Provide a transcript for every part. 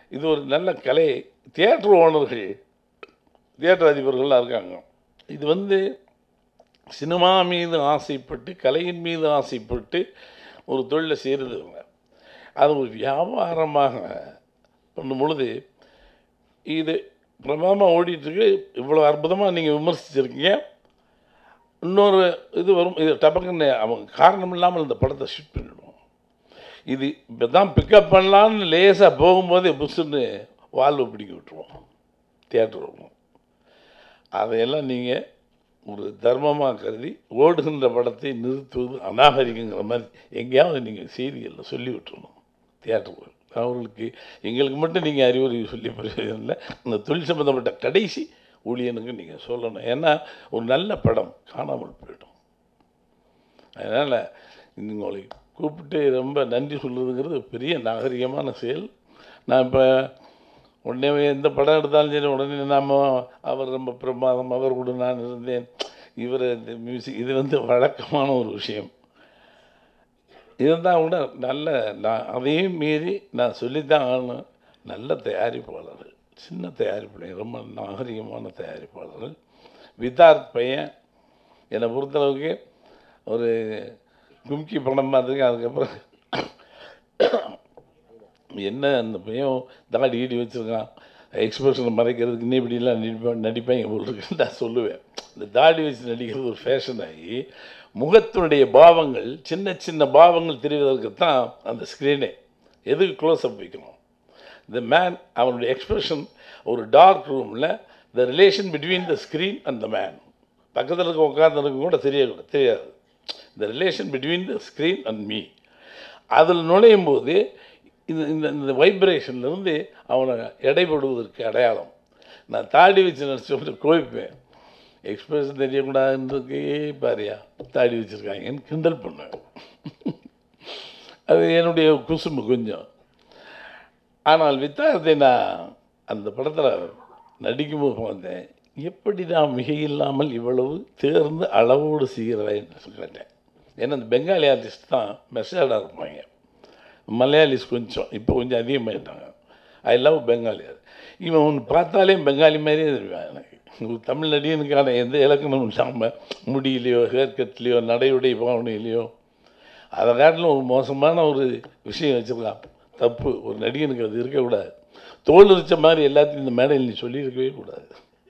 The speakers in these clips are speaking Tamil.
இது ஒரு நல்ல கலை தியேட்டர் ஓனர்கள் தியேட்டர் அதிபர்கள்லாம் இருக்காங்க இது வந்து சினிமா மீது ஆசைப்பட்டு கலையின் மீது ஆசைப்பட்டு ஒரு தொழிலை செய்கிறது இவங்க அது ஒரு வியாபாரமாக பண்ணும் பொழுது இது பிரமாதமாக ஓடிட்டுருக்கு இவ்வளோ அற்புதமாக நீங்கள் விமர்சிச்சிருக்கீங்க இன்னொரு இது வரும் இது டபக்குன்னு அவங்க காரணம் இல்லாமல் இந்த படத்தை ஷூட் பண்ணிடுவோம் இது இப்போ தான் பிக்கப் பண்ணலான்னு லேசாக போகும்போதே புஷ்ஷுன்னு வால்வு பிடிக்க விட்டுருவோம் தியேட்டர் வருவோம் அதையெல்லாம் நீங்கள் ஒரு தர்மமாக கருதி ஓடுகின்ற படத்தை நிறுத்துவது அநாகரிகங்கிற மாதிரி எங்கேயாவது நீங்கள் செய்திகளில் சொல்லி விட்டுருணும் தியேட்டர் அவர்களுக்கு எங்களுக்கு மட்டும் நீங்கள் அறிவுரை சொல்லி பிரயோஜனம் இல்லை இந்த தொழில் சம்மந்தப்பட்ட கடைசி ஊழியனுக்கு நீங்கள் சொல்லணும் ஏன்னா ஒரு நல்ல படம் காணாமல் போயிடும் அதனால் உங்களை கூப்பிட்டு ரொம்ப நன்றி சொல்லுறதுங்கிறது பெரிய நாகரிகமான செயல் நான் இப்போ உடனே எந்த படம் எடுத்தாலும் சரி உடனே நாம் அவர் ரொம்ப பிரமாதம் அவர் கூட நான் இருந்தேன் இவர் இந்த மியூசிக் இது வந்து வழக்கமான ஒரு விஷயம் இருந்தால் கூட நல்ல நான் அதையும் மீறி நான் சொல்லித்தான் ஆகணும் நல்ல தயாரிப்பாளர்கள் சின்ன தயாரிப்பாளர் ரொம்ப நாகரிகமான தயாரிப்பாளர்கள் விதார்த் பையன் என்னை பொறுத்தளவுக்கு ஒரு கும்கி படம் பார்த்துருக்கேன் அதுக்கப்புறம் என்ன அந்த பையன் தாடி ஈடி வச்சுருக்கான் எக்ஸ்பிரஷனை மறைக்கிறதுக்கு இன்னும் இப்படிலாம் நடிப்பேன் நடிப்பேன் உங்களுக்கு நான் சொல்லுவேன் இந்த தாடி வச்சு நடிக்கிறது ஒரு ஃபேஷன் ஆகி முகத்தினுடைய பாவங்கள் சின்ன சின்ன பாவங்கள் தெரிவதற்கு தான் அந்த ஸ்க்ரீனே எதுக்கு க்ளோஸ்அப் வைக்கணும் த மேன் அவனுடைய எக்ஸ்பிரஷன் ஒரு டார்க் ரூமில் the relation between the screen and the man பக்கத்தில் இருக்க உட்காந்துருக்க கூட தெரியக்கூட தெரியாது the relation between the screen and me அதில் நுழையும் போது இது இந்த இந்த வைப்ரேஷன்லேருந்து அவனை எடைபடுவதற்கு அடையாளம் நான் தாடி வச்சு நினச்சி கோவிப்பேன் எக்ஸ்பிரஷன் தெரியக்கூடாதுன்றதுக்கே பாரியா தாடி வச்சுருக்காங்கன்னு கிண்டல் பண்ணேன் அது என்னுடைய குசும்பு கொஞ்சம் ஆனால் வித்தாரத்தை நான் அந்த படத்தில் நடிக்கும்போது வந்தேன் எப்படி நான் மிகையில்லாமல் இவ்வளவு தேர்ந்து அளவோடு செய்கிறேன்னு கேட்டேன் ஏன்னா அந்த பெங்காலி ஆர்டிஸ்ட் தான் மெசேடாக இருப்பாங்க மலையாளிஸ் கொஞ்சம் இப்போ கொஞ்சம் அதிகமாகிட்டாங்க ஐ லவ் பெங்காலி இவன் ஒன்று பார்த்தாலே பெங்காலி மாதிரியே தெரியும் எனக்கு ஒரு தமிழ் நடிகனுக்கான எந்த இலக்கணமும் இல்லாமல் முடியிலையோ ஹேர் கட்லேயோ நடையுடைய பாவனையிலையோ அதை காட்டிலும் ஒரு மோசமான ஒரு விஷயம் வச்சுருக்கான் தப்பு ஒரு நடிகனுக்கு அது இருக்கக்கூடாது தோல் இருச்ச மாதிரி எல்லாத்தையும் இந்த மேடையில் நீ சொல்லியிருக்கவே கூடாது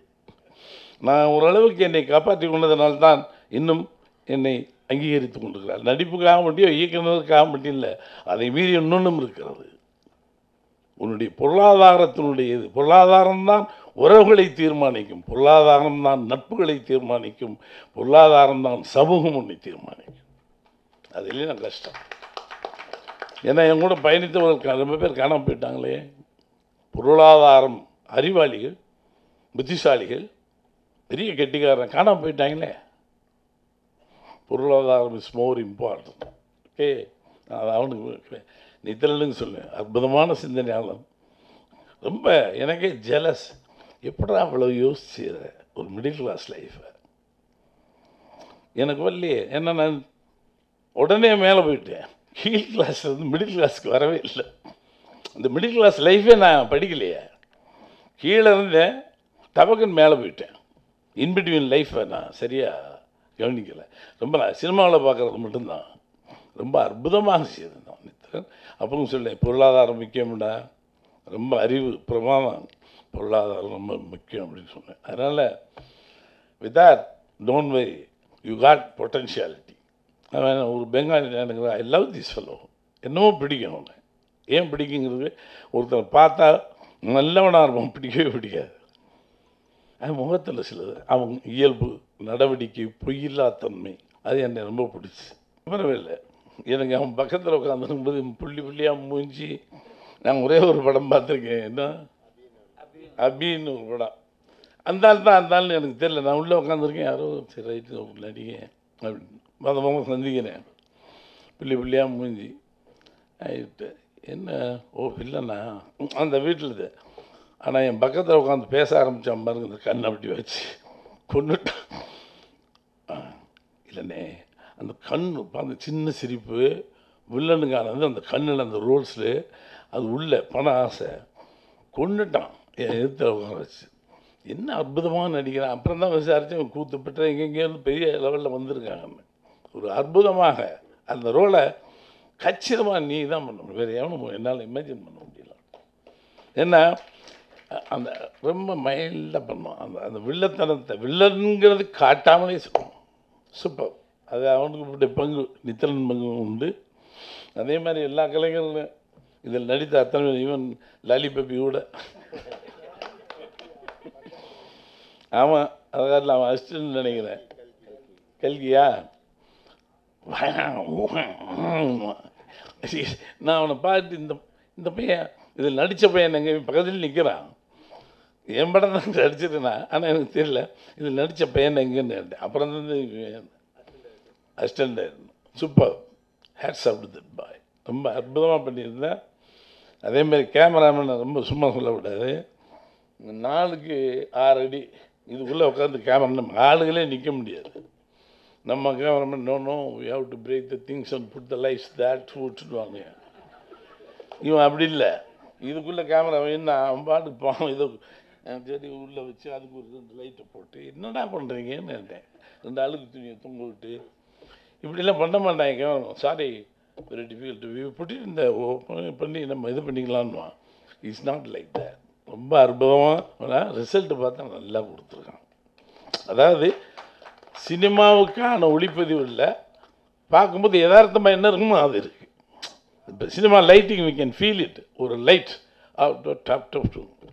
நான் ஓரளவுக்கு என்னை காப்பாற்றி கொண்டதனால தான் இன்னும் என்னை அங்கீகரித்து கொண்டிருக்கிறார் நடிப்புக்காக மட்டும் இயக்குனருக்காக மட்டும் இல்லை அதை மீறி இன்னொன்றும் இருக்கிறது உன்னுடைய பொருளாதாரத்தினுடைய இது பொருளாதாரம் தான் உறவுகளை தீர்மானிக்கும் பொருளாதாரம் தான் நட்புகளை தீர்மானிக்கும் பொருளாதாரம் தான் சமூகம் உன்னை தீர்மானிக்கும் அதுலேயும் நான் கஷ்டம் ஏன்னா என் கூட பயணித்தவர்கள் ரொம்ப பேர் காணாமல் போயிட்டாங்களே பொருளாதாரம் அறிவாளிகள் புத்திசாலிகள் பெரிய கெட்டிக்காரன் காணாமல் போயிட்டாங்களே பொருளாதாரம் இஸ் மோர் இம்பார்ட்டன்ட் ஓகே அது அவனுக்கு நித்தலனுங்க சொல்லுவேன் அற்புதமான சிந்தனையாளன் ரொம்ப எனக்கே ஜெலஸ் எப்படா அவ்வளோ யோசிச்சு ஒரு மிடில் கிளாஸ் லைஃப்பை எனக்கு வரலையே ஏன்னா நான் உடனே மேலே போயிட்டேன் கீழ் கிளாஸ்லேருந்து மிடில் கிளாஸ்க்கு வரவே இல்லை இந்த மிடில் கிளாஸ் லைஃபே நான் படிக்கலையே கீழே இருந்தேன் டபக்குன்னு மேலே போயிட்டேன் இன்பிட்வீன் லைஃப்பை நான் சரியாக கவனிக்கலை ரொம்ப நான் சினிமாவில் பார்க்குறது மட்டும்தான் ரொம்ப அற்புதமாக செய்தேன் நான் நித்திரன் அப்புறம் சொல்லேன் பொருளாதாரம் முக்கியம்டா ரொம்ப அறிவு பிரமாதம் பொருளாதாரம் ரொம்ப முக்கியம் அப்படின்னு சொன்னேன் அதனால் without don't very you got potentiality அவன் ஒரு பெங்காலி எனக்கு ஐ லவ் திஸ் ஃபெலோ என்னமோ பிடிக்கும் அவனை ஏன் பிடிக்குங்கிறது ஒருத்தர் பார்த்தா நல்லவனாக இருப்பான் பிடிக்கவே பிடிக்காது அது முகத்தில் சிலது அவன் இயல்பு நடவடிக்கை பொய்யில்லா தன்மை அது என்னை ரொம்ப பிடிச்சி பரவாயில்லை எனக்கு அவன் பக்கத்தில் உட்காந்துருக்கும்போது புள்ளி புள்ளியாக மூஞ்சி நான் ஒரே ஒரு படம் பார்த்துருக்கேன் என்ன அபின்னு ஒரு படம் அந்த ஆள் தான் அந்த ஆள்னு எனக்கு தெரியல நான் உள்ளே உட்காந்துருக்கேன் யாரோ சரி ரைட்டு நடிகை அப்படின்னு மொதல் முகம் சந்திக்கிறேன் புள்ளி புள்ளியாக மூஞ்சி ஆயிட்டு என்ன ஓ இல்லைண்ணா அந்த வீட்டில் இது ஆனால் என் பக்கத்தில் உட்காந்து பேச ஆரம்பித்தான் பாருங்க இந்த கண் அப்படி வச்சு கொண்டுட்டான் இல்லைண்ணே அந்த கண் அந்த சின்ன சிரிப்பு வில்லனுக்கானது அந்த கண்ணில் அந்த ரோல்ஸில் அது உள்ள பண ஆசை கொண்டுட்டான் என் எதிர்த்து உட்கார வச்சு என்ன அற்புதமாக நடிக்கிறான் அப்புறம் தான் விசாரித்து கூத்து பெற்ற எங்கெங்கேருந்து பெரிய லெவலில் வந்திருக்காங்கன்னு ஒரு அற்புதமாக அந்த ரோலை கச்சிதமாக நீ தான் பண்ணணும் வேறு எவனும் என்னால் இமேஜின் பண்ண முடியல ஏன்னா அ- அந்த ரொம்ப மைல்டாக பண்ணும் அந்த அந்த வில்லத்தனத்தை வில்லன்கிறது காட்டாமலே சொல்லுவோம் சூப்பர் அது அவனுக்கு பங்கு நித்தலன் பங்கு உண்டு அதே மாதிரி எல்லா கலைஞர்களும் இதில் நடித்த அத்தனை பேர், ஈவன் லாலிபப்பி கூட ஆமாம் அதனால் அவன் அசிஸ்டன்ட் நினைக்கிறேன் கல்கியா நான் அவனை பார்த்து இந்த இந்த பையன் இதில் நடித்த பையன் எங்கள் பக்கத்தில் நிற்கிறான் என் படம் தான் நடிச்சிருந்தேன் ஆனால் எனக்கு தெரியல இதில் நடித்த பையன் எங்கேன்னு கேட்டேன். அப்புறம் தான் assistant super hats up to that boy ரொம்ப அற்புதமாக பண்ணியிருந்தேன் அதேமாதிரி கேமராமேனை ரொம்ப சும்மா சொல்லக்கூடாது நாலுக்கு ஆறு அடி இதுக்குள்ளே உட்காந்து கேமரா நம்ம ஆளுகளே நிற்க முடியாது நம்ம cameraman no no we have to break the things and put the lifes that விட்டுடுவாங்க இவன் அப்படி இல்லை இதுக்குள்ளே கேமரா என்ன அவன் பாட்டுக்கு பாவம் ஏதோ அஹ் சரி உள்ளே வச்சு அதுக்கு ஒரு ரெண்டு லைட்டை போட்டு என்னடா பண்ணுறீங்கன்னு கேட்டேன் ரெண்டு அழுக்கு துணியை தொங்க விட்டு இப்படிலாம் பண்ண மாட்டாங்க கேமரா சாரி வெரி டிஃபிகல்ட் புட்டி இந்த open பண்ணி நம்ம இது பண்ணிக்கலான்னுவான் இட்ஸ் நாட் லைக் that ரொம்ப அற்புதமாக ரிசல்ட்டு பார்த்தா நல்லா கொடுத்துருக்கான் அதாவது சினிமாவுக்கான ஒளிப்பதிவு இல்லை பார்க்கும்போது யதார்த்தமாக என்ன இருக்குமோ அது இருக்குது இப்போ cinema lighting we can feel it ஒரு லைட் டாப் டாப்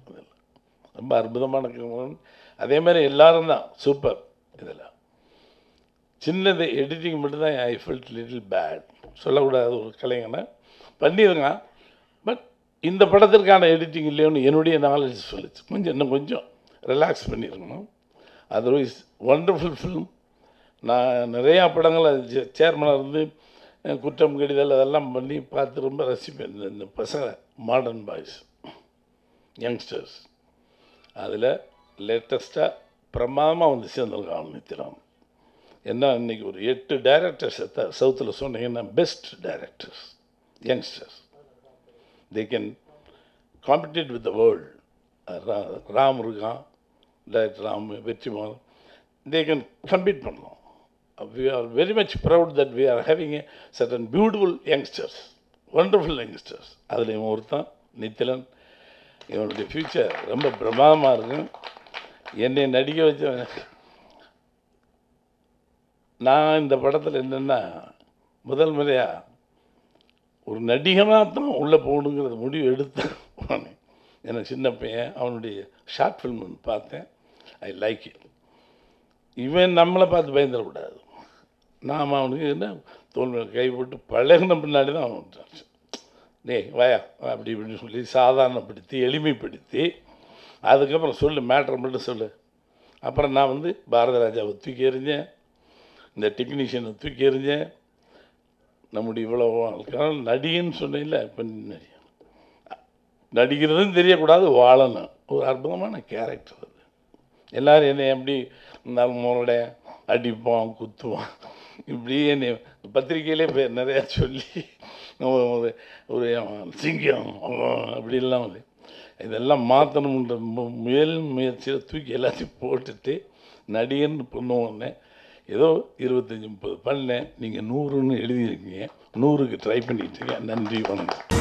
ரொம்ப அற்புதமான கமலம். அதே மாதிரி எல்லாரும் தான் சூப்பர் இதெல்லாம் சின்னது எடிட்டிங் மட்டும்தான் ஐ ஃபெல்ட் லிட்டில் பேட் சொல்லக்கூடாது ஒரு கலைஞனை பண்ணியிருக்கான் பட் இந்த படத்திற்கான எடிட்டிங் இல்லையோன்னு என்னுடைய நாலேஜ் சொல்லுச்சு கொஞ்சம் இன்னும் கொஞ்சம் ரிலாக்ஸ் பண்ணியிருக்கணும் அதர்வைஸ் ஒண்டர்ஃபுல் ஃபிலிம் நான் நிறையா படங்கள் அது சேர்மனாக இருந்து அஹ், குற்றம் கடிதல் அதெல்லாம் பண்ணி பார்த்து ரொம்ப ரசிப்பேன் இந்த- இந்த பசங்க மாடர்ன் பாய்ஸ் யங்ஸ்டர்ஸ் அதில் லேட்டஸ்ட்டாக பிரமாதமாக வந்து சேர்ந்துருக்கான் நித்திராம் என்ன இன்னைக்கு ஒரு எட்டு டைரக்டர்ஸ் சவுத்தில் சொன்னீங்கன்னா best directors youngsters they can compete with the world Ram இருக்கான் director Ram Vetrimaaran they can compete பண்ணலாம் we are very much proud that we are having a certain beautiful youngsters wonderful youngsters அதில் இவன் ஒருத்தன் நித்திலன் இவனுடைய ஃப்யூச்சர் ரொம்ப பிரமாதமாக இருக்கும் என்னை நடிக்க வச்சவன் நான் இந்த படத்தில் என்னென்னா முதல் முறையாக ஒரு நடிகனாக தான் உள்ளே போகணுங்கிறது முடிவு எடுத்தேன் நானு. எனக்கு சின்ன பையன் அவனுடைய ஷார்ட் ஃபில்ம் ஒன்று பார்த்தேன் ஐ லைக் இட் இவன் நம்மளை பார்த்து பயந்துடக்கூடாது நாம் அவனுக்கு என்ன தோல் மேல கை போட்டு பழகின பின்னாடி தான் அவன் விட்டான். டேய் வாயா வா, அப்படி இப்படின்னு சொல்லி சாதாரணப்படுத்தி எளிமைப்படுத்தி அதுக்கப்புறம் சொல்லு மேட்ரை மட்டும் சொல்லு அப்புறம் நான் வந்து பாரத ராஜாவை தூக்கி எறிஞ்சேன் இந்த டெக்னீஷியனை தூக்கி எறிஞ்சேன் நம்முடைய இவ்வளோ ஆட்கள் நடிகன்னு சொன்னேன்ல இப்போ நடி நடிக்கிறதும் தெரியக்கூடாது வாழணும் ஒரு அற்புதமான கேரக்டர் அது எல்லாரும் என்னை எப்படி நம்மளோட அடிப்பான் குத்துவான் இப்படி என்னை பத்திரிக்கையிலே பே நிறையா சொல்லி ஒரு ஒரு சிங்கம் அவன் அப்படிலாம் வந்து இதெல்லாம் மாற்றணுன்ற மு- முயல் முயற்சியில் தூக்கி எல்லாத்தையும் போட்டுட்டு நடிகன்னு பண்ணுவோன்னே ஏதோ இருபத்தஞ்சி முப்பது பண்ணேன் நீங்கள் நூறுன்னு எழுதியிருக்கீங்க நூறுக்கு ட்ரை பண்ணிட்டு இருக்கேன் நன்றி வணக்கம்